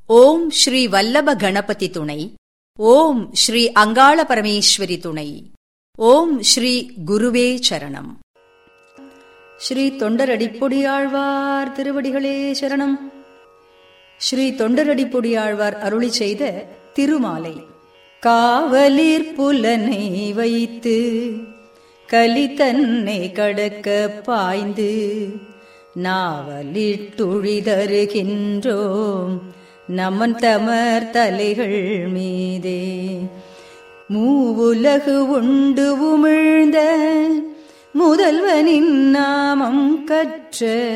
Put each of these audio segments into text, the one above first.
ஓம் ஸ்ரீ வல்லப கணபதி துணை ஓம் ஸ்ரீ அங்காள பரமேஸ்வரி துணை ஓம் ஸ்ரீ குருவே சரணம் ஸ்ரீ தொண்டரடிப்பொடியாழ்வார் திருவடிகளே சரணம் ஸ்ரீ தொண்டரடிப்பொடியாழ்வார் அருளி செய்த திருமாலை காவலிற் புலனை வைத்து கலி தன்னை கடக்க பாய்ந்து நாவலிட்டுழிதருகின்றோம் நமன் தமர் தலைகள் மீதே மூவுலகு உண்டு உமிழ்ந்த முதல்வனின் நாமம் கற்ற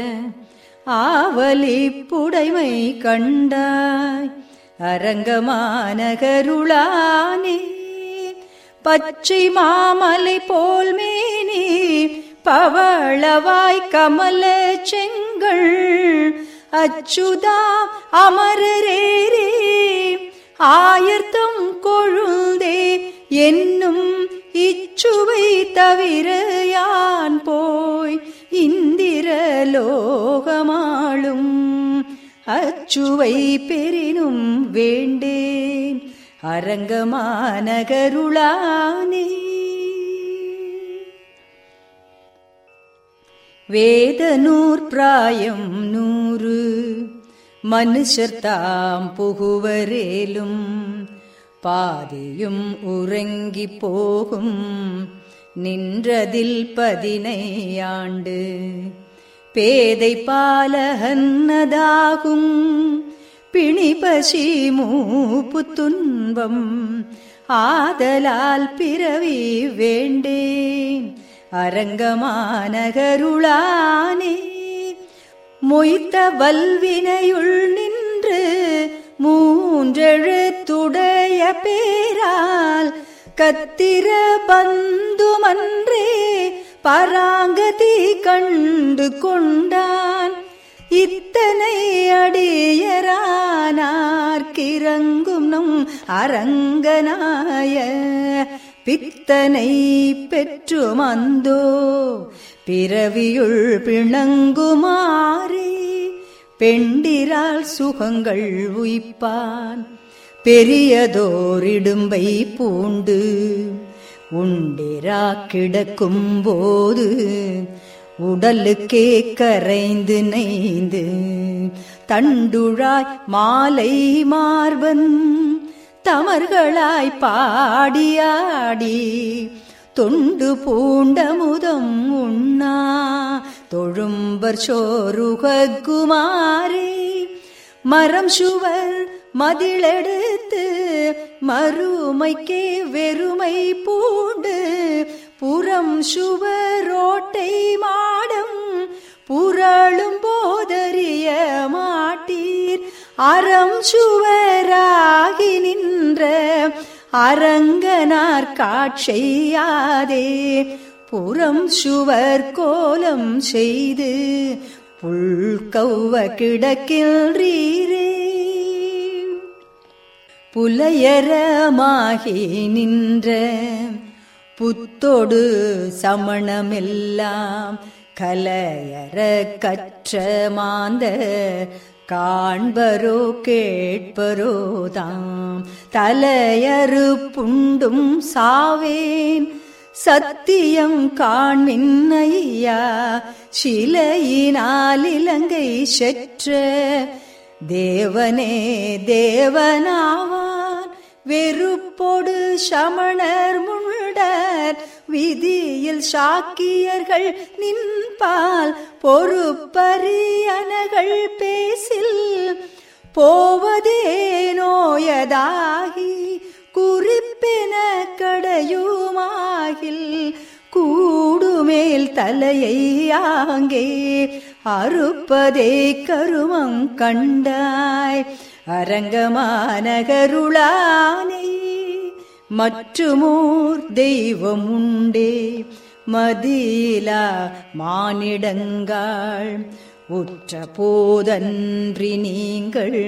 ஆவலி புடைமை கண்டாய் அரங்கமானகருளானே பச்சை மாமலை போல் மேனி பவளவாய் கமல செங்கள் அச்சுதா அமரரேரே ஆயர்த்தம் கொழுந்தே என்னும் இச்சுவை தவிர யான் போய் இந்திர லோகமாளும் அச்சுவை பெரினும் வேண்டேன் அரங்கமானகருளானே வேதனூர் பிராயம் நூறு மனுஷர் தாம் புகுவரேலும் பாதியும் உறங்கி போகும் நின்றதில் பதினையாண்டு பேதை பாலகன்னதாகும் பிணிபசி மூப்பு துன்பம் ஆதலால் பிறவி வேண்டேன் அரங்கமானகருளானே மொய்த்த வல்வினையுள் நின்று மூன்றெழுத்துடைய பேரால் கத்திர பந்துமன்றே பராங்கதி கண்டு கொண்டான் இத்தனை அடியரானார்க்கிறங்கும் நம் அரங்கனாய பித்தனை பெற்று மந்தோ பிறவியுள் பிணங்குமாறே பெண்டிரால் சுகங்கள் உய்ப்பான் பெரியதோரிடும்பை பூண்டு உண்டிரா கிடக்கும் போது உடலுக்கே கரைந்து நெய்ந்து தண்டுழாய் மாலை மார்பன் தமர்களாய் பாடியாடி தொண்டு பூண்டமுதம் உண்ணா தொழும்பர் சோருகுமாரே மரம் சுவர் மதிலெடுத்து மறுமைக்கே வெறுமை பூண்டு புறம் சுவரோட்டை மாடம் புரளும் போதறிய மாட்டீர் அறம் சுவராகி நின்ற அரங்கனார் காட்செய்யாதே புறம் சுவர் கோலம் செய்து புல்கௌவ கிடக்கின்றீரே புலையரமாகி நின்ற புத்தொடு சமணமெல்லாம் கலையற கற்ற மாந்த காண்பரோ கேட்பரோ தாம் தலையறு புண்டும் சாவேன் சத்தியம் காண்மின் ஐயா சிலையினால் இலங்கை செற்ற தேவனே தேவனாவான் வெறுப்பொடு சமணர் முண்டர் விதியில் சாக்கியர்கள் நின்பால் பொறுப்பரியனகள் பேசில் போவதே நோயதாகி குறிப்பென கடையுமாகில் கூடுமேல் தலையை ஆங்கே அறுப்பதே கருமம் கண்டாய் அரங்கமானகருளானே மற்றுமோர் தெய்வம் உண்டே மதிலா மானிடங்காள் உற்ற போதன்றி நீங்கள்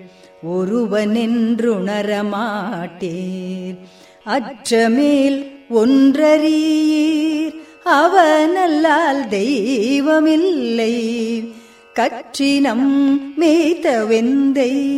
ஒருவனென்றுணரமாட்டீர் அற்றமேல் ஒன்றறியீர் அவனல்லால் தெய்வமில்லை கற்றினம் மேய்த்த வெந்தை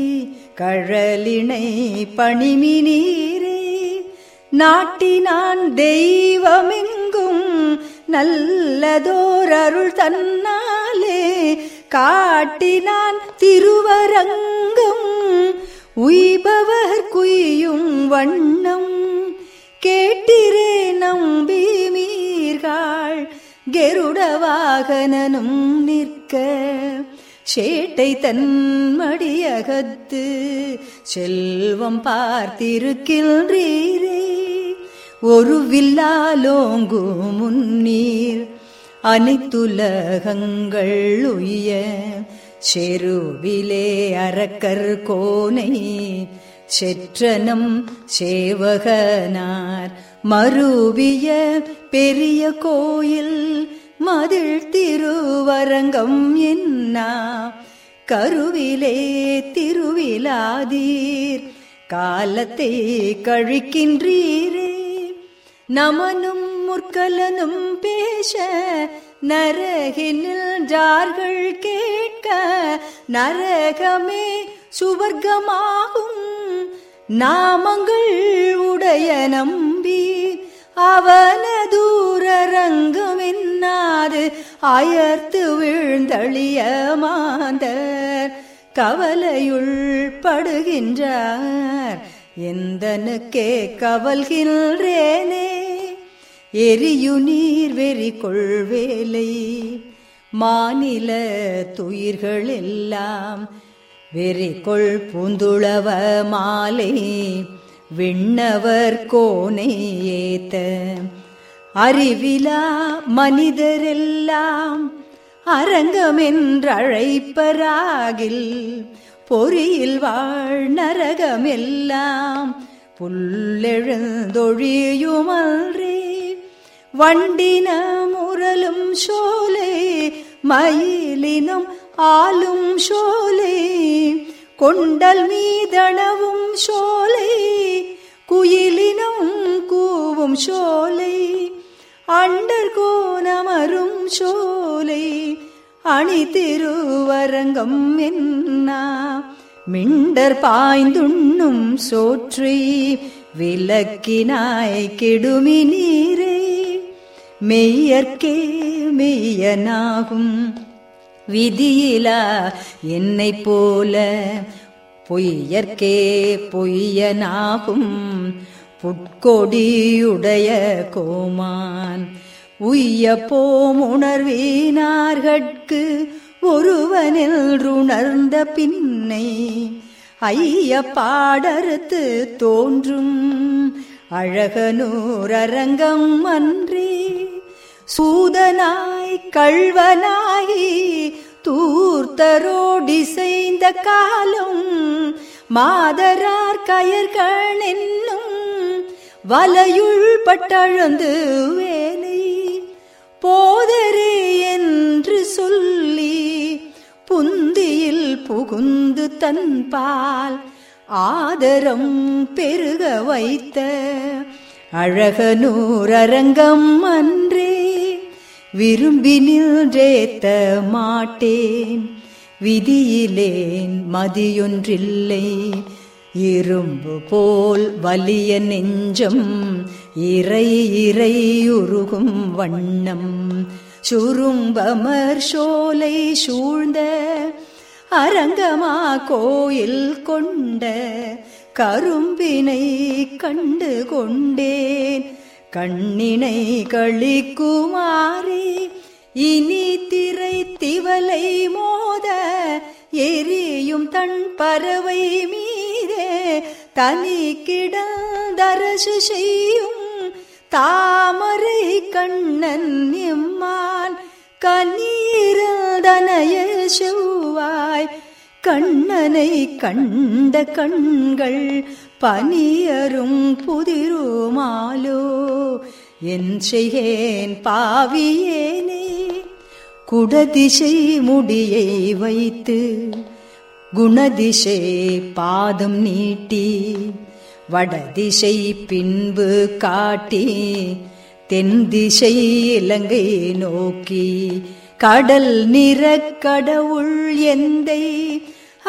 கழலினை பணிமினீரே நாட்டினான் தெய்வமெங்கும் நல்லதோர் அருள் தன்னாலே காட்டினான் திருவரங்கம் உய்பவர் குய்யும் வண்ணம் கேட்டிரே நம்பி மீர்காள் கெருட வாகனனும் நிற்க சேட்டை தன்மடியகத்து செல்வம் பார்த்திருக்கின்றீரே ஒரு வில்லாலோங்கு முன்னீர் அனைத்துலகங்கள் உய்ய செருவிலே அரக்கர் கோனை செற்றனம் சேவகனார் மருவிய பெரிய கோயில் மதில் திருவரங்கம் என்னா கருவிலே திருவிழாதீர் காலத்தை கழிக்கின்றீரே நமனும் முற்கலனும் பேச நரகினில் ஜார்கள் கேட்க நரகமே சுவர்க்கமாகும் நாமங்கள் உடைய நம்பி அவன தூரரங்கம் என்னாது அயர்த்து வீழ்ந்தளிய மாந்தர் கவலையுள் படுகின்றார் எந்தனுக்கே கவல்கின்றேனே எரியு நீர் வெறி கொள்வேலை மாநில துயிர்கள் எல்லாம் வெறி கொள் பூந்துளவ மாலை விண்ணவர் கோனை ஏத்த அறிவிலா மனிதரெல்லாம் அரங்கமென்றழைப்பராகில் பொறியில் வாழ் நரகமெல்லாம் புல்லெழுந்தொழியுமல்றே வண்டின முரலும் சோலை மயிலினும் ஆளும் சோலை கொண்டல் மீதளவும் சோலை குயிலினும் கூவும் சோலை அண்டர் கோணமரும் சோலை அணி திருவரங்கம் என்னா மிண்டர் பாய்ந்துண்ணும் சோற்றி விளக்கினாய் கெடுமி நீரே மெய்யற்கே மெய்யனாகும் விதியிலா என்னை போல பொய்யற்கே பொய்யனாகும் புட்கொடியுடைய கோமான் உய்ய போம் உணர்வினார்கட்கு ஒருவனில் உணர்ந்த பின்னை ஐய பாடறுத்து தோன்றும் அழகனூரரங்கம் அன்றே சூதனாய் கள்வனாகி தூர்த்தரோடிசைந்த காலம் மாதரார் கயர்கள் என்னும் வலையுள் பட்டழுந்து வேலை போதரே என்று சொல்லி புந்தியில் புகுந்து தன்பால் ஆதரம் பெருக வைத்த அழகனூரரங்கம் அன்றே விரும்பி நின்றேத்த மாட்டேன் விதியிலேன் மதியொன்றில்லை இரும்பு போல் வலிய நெஞ்சம் இறை இறை உருகும் வண்ணம் சுரும்பமர் சோலை சூழ்ந்த அரங்கமா கோயில் கொண்ட கரும்பினை கண்டு கொண்டேன் கண்ணினை கழிக்குமாறே இனி திரை திவலை மோத எரியும் தன் பறவை மீதே தனி கிடந்தரசு செய்யும் தாமரை கண்ணன் எம்மான் கண்ணீரதனைய செவ்வாய் கண்ணனை கண்ட கண்கள் பனியரும் புதிருமாலோ என் செய்கேன் பாவியேனே குடதிசை முடியை வைத்து குணதிசை பாதம் நீட்டி வடதிசை பின்பு காட்டி தென் திசை இலங்கை நோக்கி கடல் நிற கடவுள் எந்தை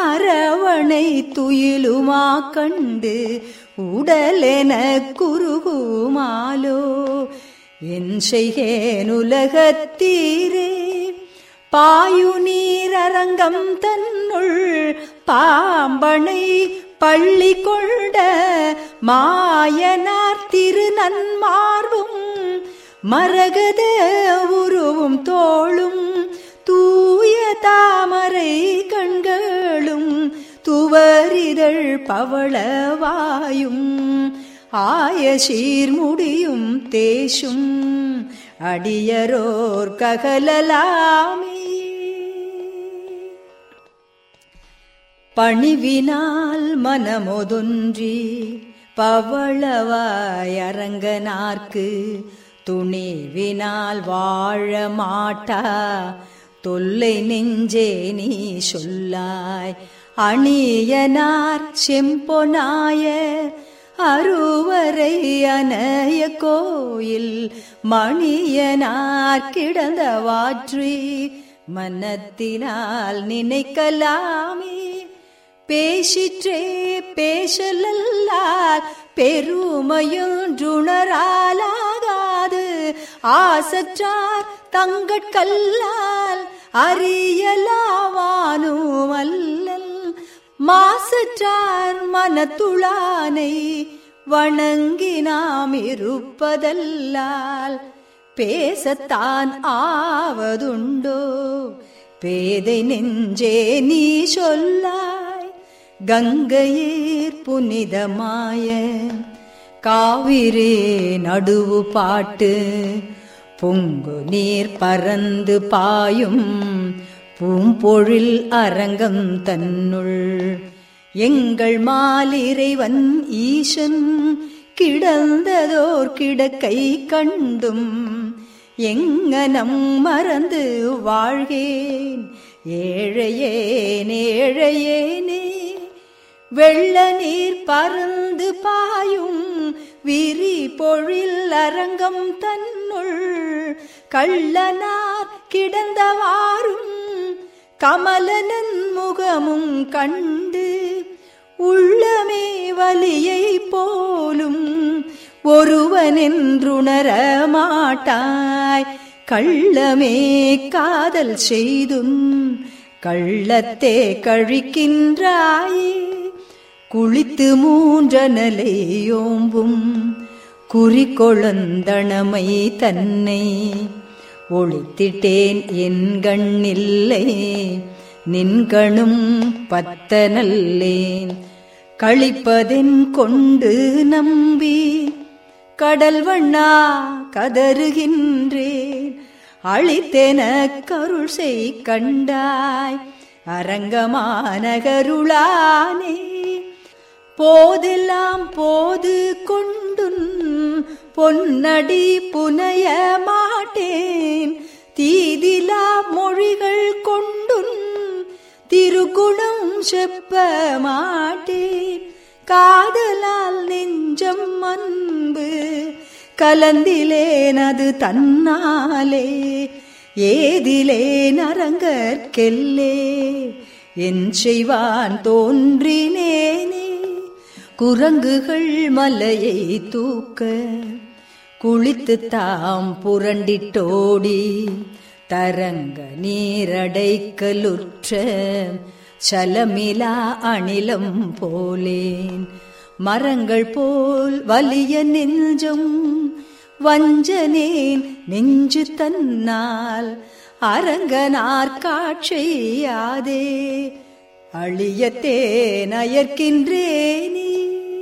அரவணை துயிலுமா கண்டு உடலென குருகுமாலோ என் செய்கேன் உலகத்தீரே பாயு நீரரங்கம் தன்னுள் பாம்பனை பள்ளி கொண்ட மாயனார் திரு நன்மார்பும் மரகத உருவும் தோளும் தூய தாமரை கண்களும் துவரிதழ் பவளவாயும் ஆய சீர்முடியும் தேசும் அடியரோர் ககலலாமே பணிவினால் மனமொதொன்றி பவளவாய் அரங்கனார்க்கு துணிவினால் வாழ மாட்டா தொல்லை நெஞ்சே நீ சொல்லாய் அணியனார் செம்பொனாய அருவரை அனைய கோயில் மணியனார் கிடந்த வாற்றி மனத்தினால் நினைக்கலாமே பேசிற்றே பேசலல்லால் பெருமையொன்றுணராலாகாது ஆசற்றார் தங்கட்கல்லால் அறியலாவானும் அல்லல் மாசற்றார் மனத்துளானை வணங்கி நாம் இருப்பதல்லால் பேசத்தான் ஆவதுண்டோ பேதை நெஞ்சே நீ சொல்லாய் கங்கையீர் புனிதமாய காவிரி நடுவு பாட்டு பொங்கு நீர் பறந்து பாயும் பூம்பொழில் அரங்கம் தன்னுள் எங்கள் மாலிறைவன் ஈசன் கிடந்ததோர் கிடக்கை கண்டும் எங்கனம் மறந்து வாழ்கேன் ஏழையேன் ஏழையேனே வெள்ள நீர் பறந்து பாயும் விரி பொழில் அரங்கம் தன்னுள் கள்ளனார் கிடந்தவாறும் கமலனன் முகமும் கண்டு உள்ளமே வலியை போலும் ஒருவனென்றுணர மாட்டாய் கள்ளமே காதல் செய்தும் கள்ளத்தே கழிக்கின்றாயே குளித்து மூன்றனலை யோம்பும் குறிக்கொழுந்தனமை தன்னை ஒளித்திட்டேன் என் கண்ணில்லை நின்கணும் பத்தனல்லேன் கழிப்பதென் கொண்டு நம்பி கடல் வண்ணா கதறுகின்றேன் அழித்தென கருள் செய் கண்டாய் அரங்கமானகருளானே போதெல்லாம் போது கொண்டுன் பொன்னடி புனைய மாட்டேன் தீதிலா மொழிகள் கொண்டுன் திருகுணம் செப்ப மாட்டேன் காதலால் நெஞ்சம் அன்பு கலந்திலேனது தன்னாலே ஏதிலே நரங்கற்கெல்லே என் செய்வான் தோன்றினேனே குரங்குகள் மலையை தூக்க குளித்து தாம் புரண்டிட்டோடி தரங்க நீரடைக்கலுற்ற சலமிலா அணிலம் போலேன் மரங்கள் போல் வலிய நெஞ்சம் வஞ்சனேன் நெஞ்சு தன்னால் அரங்கனார் காட்சியாதே அழியத்தே நயர்க்கின்றேனே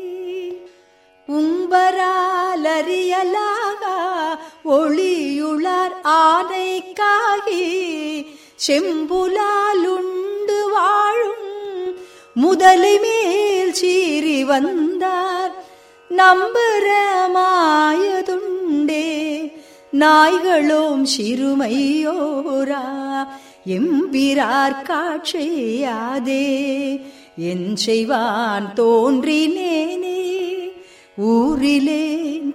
உம்பராலறியலாகா ஒளியுளார் ஆனைக்காகி செம்புலாலுண்டு வாழும் முதலை மேல் சீறி வந்தார் நம்புறமாயதுண்டே நாய்களோம் சிறுமையோரா எம்பிரார் காட்சியாதே என் செய்வான் தோன்றினேனே ஊரிலேன்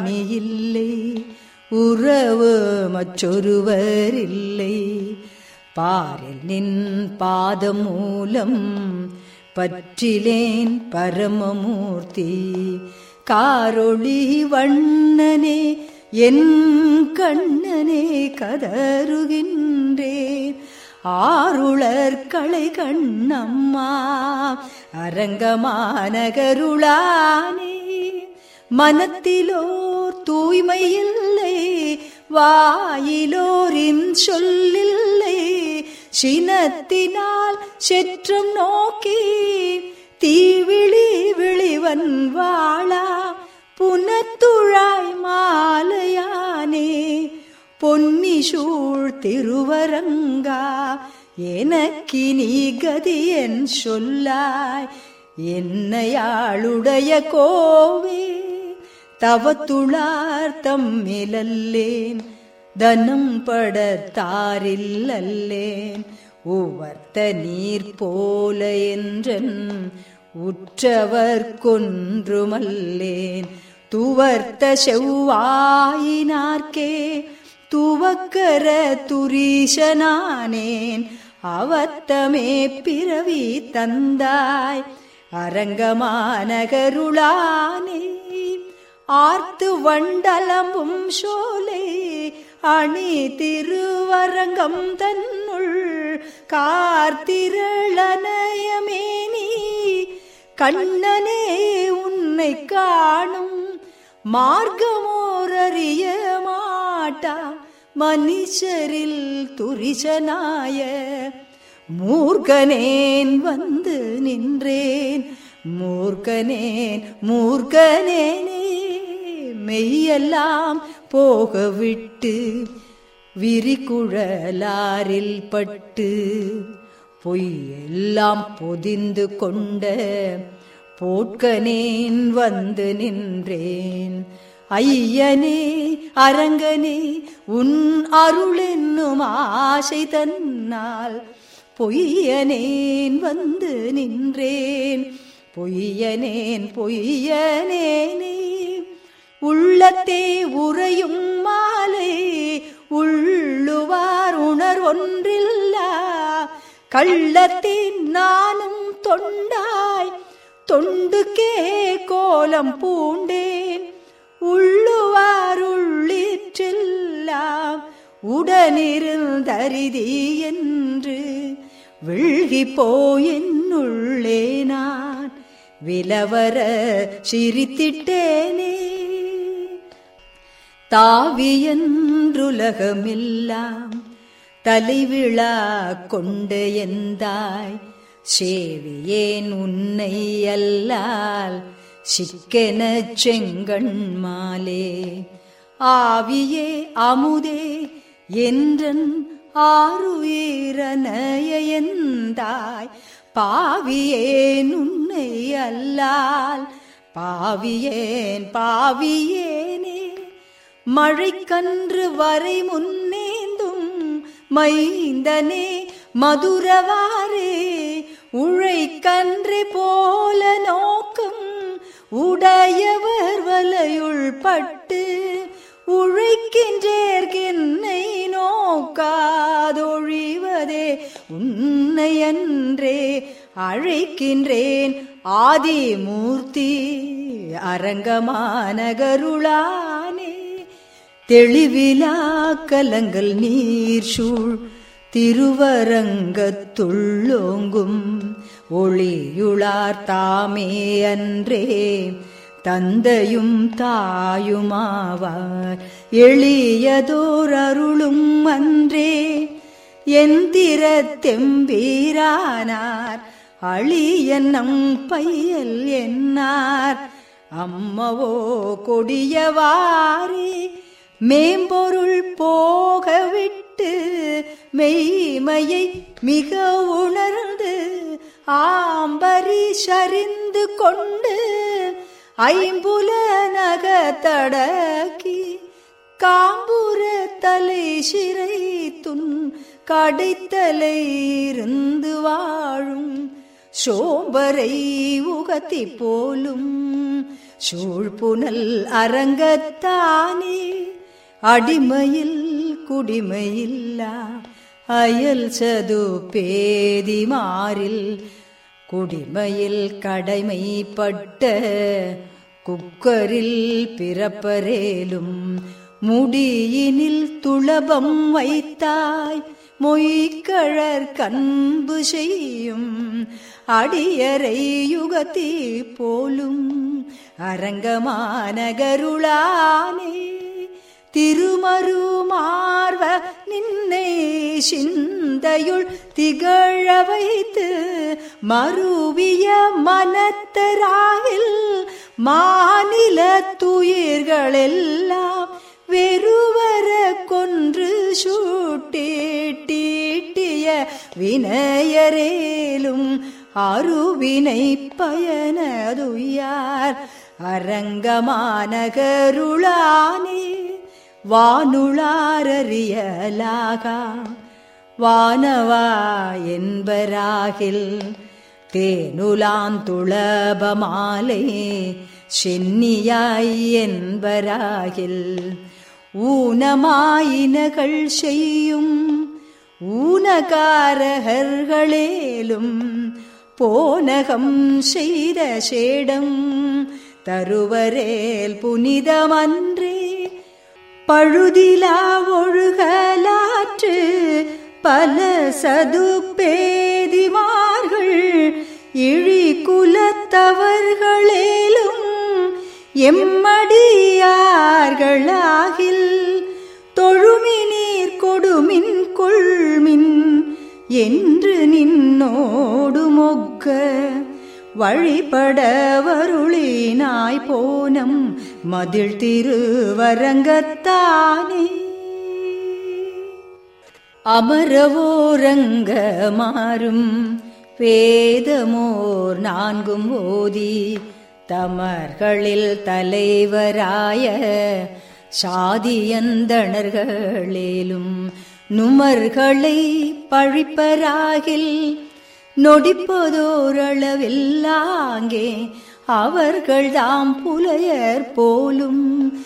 காணியில்லை உறவு மற்றொருவர் இல்லை பாரில் நின் பாதம் மூலம் பற்றிலேன் பரமமூர்த்தி காரொளி வண்ணனே என் கண்ணனே கதறுகின்றேன் ஆருளர் களை கண்ணம்மா அரங்கமானகருளானே மனத்திலோர் தூய்மை இல்லை வாயிலோரின் சொல்லில்லை சினத்தினால் செற்றம் நோக்கி தீவிழி விழிவன் வாழா புனத்துழாய் மாலையானே பொன்னி சூழ் திருவரங்கா எனக்கினி கதி என் சொல்லாய் என்னையாளுடைய கோவே தவத்துளார் தம்மிலல்லேன் தனம் படத்தாரில்லல்லேன் உவர்த்த நீர் போல என்றன் உற்றவர் கொன்றுமல்லேன் துவர்த்த செவ்வாயினார்க்கே துவக்கர துரீஷனானேன் அவத்தமே பிறவி தந்தாய் அரங்கமானகருளானே ஆர்த்து வண்டலம்பும் சோலை அணி திருவரங்கம் தன்னுள் கார்த்திரளனயமேனி கண்ணனே உன்னை காணும் மார்க்கமோரறிய மாட்டா மனுஷரில் துரிசனாய மூர்க்கனேன் வந்து நின்றேன் மூர்க்கனேன் மூர்க்கனேனே மெய்யெல்லாம் போக விட்டு விரிகுழலாரில் பட்டு பொய்யெல்லாம் பொதிந்து கொண்ட போட்கனேன் வந்து நின்றேன் ஐயனே அரங்கனே உன் அருள் என்னும் ஆசை தன்னால் பொய்யனேன் வந்து நின்றேன் பொய்யனேன் பொய்யனேனே உள்ளத்தே உறையும் மாலை உள்ளுவார் உணர்வொன்றில்லா கள்ளத்தின் நானும் தொண்டாய் தொண்டுக்கே கோலம் பூண்டேன் உள்ளுவார் உள்ளிற்றெல்லாம் உடனிருந்தரிதி என்று விழ்கி போயென்னுள்ளே நான் விலவர சிரித்திட்டேனே தாவியன்றுலகமெல்லாம் தலைவிழா கொண்டு எந்தாய் சேவியேன் உன்னை அல்லால் சிக்கென செங்கண் மாலே ஆவியே அமுதே என்றன் ஆறுயிரனையந்தாய் பாவியேன் உன்னை அல்லால் பாவியேன் பாவியேனே மழைக்கன்று வரை முன்னேந்தும் மைந்தனே மதுரவாரே உழைக்கன்று போல நோக்கும் உடையவர் வலையுள் பட்டு உழைக்கின்றேர்கின்னை நோக்காதொழிவதே உன்னை அன்றே அழைக்கின்றேன் ஆதிமூர்த்தி அரங்கமானகருளானே தெளிவிலா கலங்கள் நீர் சூழ் திருவரங்கத்துள்ளோங்கும் ஒளியுளார் தாமே அன்றே தந்தையும் தாயுமாவார் எளியதோர் அருளும் அன்றே எந்திர தெம்பீரானார் அழியன் நம் பையல் என்னார் அம்மவோ கொடியவாரே மேம்பொருள் போக விட்டு மெய்மையை மிக உணர்ந்து ஆம்பரி சரிந்து கொண்டு ஐம்புல நகத்தடக்கி காம்புர தலை சிறை துன் கடைத்தலை இருந்து வாழும் சோம்பரை உகத்தி போலும் சூழ்புனல் அரங்கத்தானே அடிமையில் குடிமையில்லா அயல் சது பேதிமாரில் குடிமையில் கடைமைப்பட்ட குக்கரில் பிறப்பரேலும் முடியினில் துளபம் வைத்தாய் மொய்கழற் கண்பு செய்யும் அடியரை யுகத்தி போலும் அரங்கமானகருளானே திருமருமார்வ நின்னை சிந்தையுள் திகழ வைத்து மருவிய மனத்தராகில் மாநில துயிர்களெல்லாம் வெறுவர கொன்று சூட்டேட்டீட்டிய வினயரேலும் அருவினை பயனதுயார் அரங்கமானகருளானே வானுளாரறியலாகா வானவா என்பராகில் தேனுலாந்துளபமாலை சென்னியாய் என்பராகில் ஊனமாயினகள் செய்யும் ஊனகாரகர்களேலும் போனகம் செய்த சேடம் தருவரேல் புனிதமன்றே பழுதிலா ஒழுகலாற்று பல சதுப்பேதிமார்கள் இழி குலத்தவர்களேலும் எம்மடியார்களாகில் தொழுமினீர் கொடுமின் கொள்மின் என்று நின்னோடு மொக்க வழிபட வருளினாய் போனம் மதில் திருவரங்கத்தானே அமரவோரங்க மாறும் வேதமோர் நான்கும் ஓதி தமர்களில் தலைவராய சாதியந்தணர்களேலும் நுமர்களை பழிப்பராகில் நொடிப்பதோரளவில்லாங்கே அவர்கள் தாம் புலையர் போலும்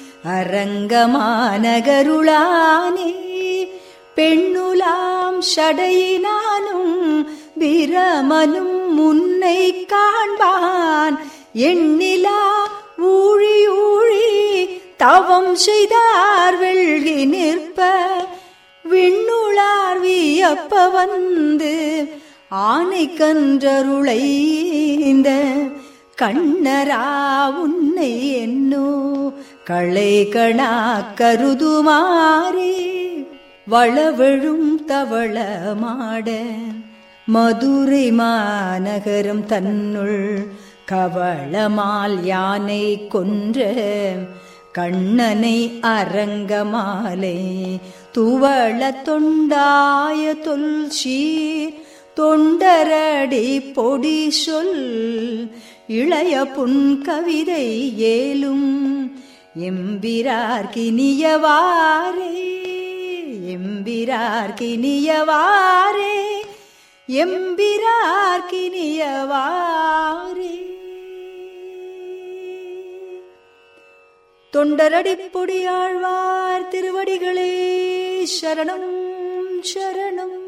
அரங்கமானகருளானே பெண்ணுலாம் ஷடையினானும் பிரமனும் முன்னை காண்பான் எண்ணிலா ஊழி ஊழி தவம் செய்தார் வெள்கி நிற்ப விண்ணுளார் வியப்ப வந்து ஆனை கன்றருளைந்த கண்ணரா உன்னை என்னோ களை கணா கருதுமாறே வளவெழும் தவளமாட மதுரை மாநகரம் தன்னுள் கவளமால் யானை கொன்ற கண்ணனை அரங்கமாலை துவள தொண்டாய தொல் சீர் தொண்டரடி பொடி சொல் இளைய புன் கவிதை ஏலும் எம்பிரார்கினியவாரே எம்பிரார்கினியவாரே எம்பிரார்கினியவாரே தொண்டரடிப்பொடியாழ்வார் திருவடிகளே சரணம் சரணம்